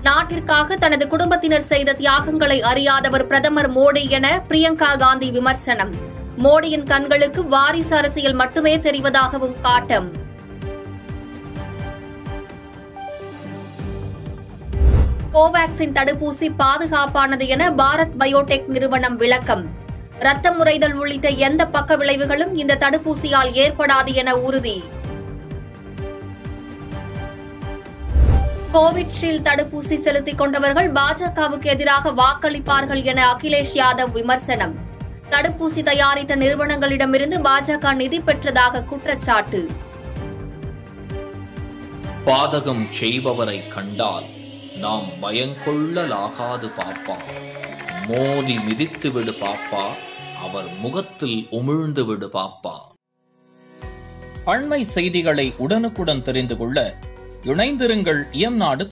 நாட்டிற்காக தனது குடும்பத்தினர் செய்த தியாகங்களை அறியாதவர் பிரதமர் மோடி என பிரியங்கா காந்தி விமர்சனம் மோடியின் கண்களுக்கு வாரிசு அரசியல் மட்டுமே தெரிவதாகவும் காட்டம் கோவாக்சின் தடுப்பூசி பாதுகாப்பானது என பாரத் பயோடெக் நிறுவனம் விளக்கம் ரத்தம் முறைதல் உள்ளிட்ட எந்த பக்க விளைவுகளும் இந்த தடுப்பூசியால் ஏற்படாது என உறுதி கோவிட்ஷீல்டு தடுப்பூசி செலுத்திக் கொண்டவர்கள் பாஜகவுக்கு எதிராக வாக்களிப்பார்கள் என அகிலேஷ் யாதவ் விமர்சனம் தடுப்பூசி தயாரித்த நிறுவனங்களிடமிருந்து பாஜக நிதி பெற்றதாக குற்றச்சாட்டு பாதகம் செய்பவரை கண்டால் நாம் பயங்கொள்ளலாகாது பாப்பா மோதி மிதித்து விடு பாப்பா அவர் முகத்தில் உமிழ்ந்து விடு பாப்பா அண்மை செய்திகளை உடனுக்குடன் தெரிந்து கொள்ள இணைந்திருங்கள் இயம்நாடு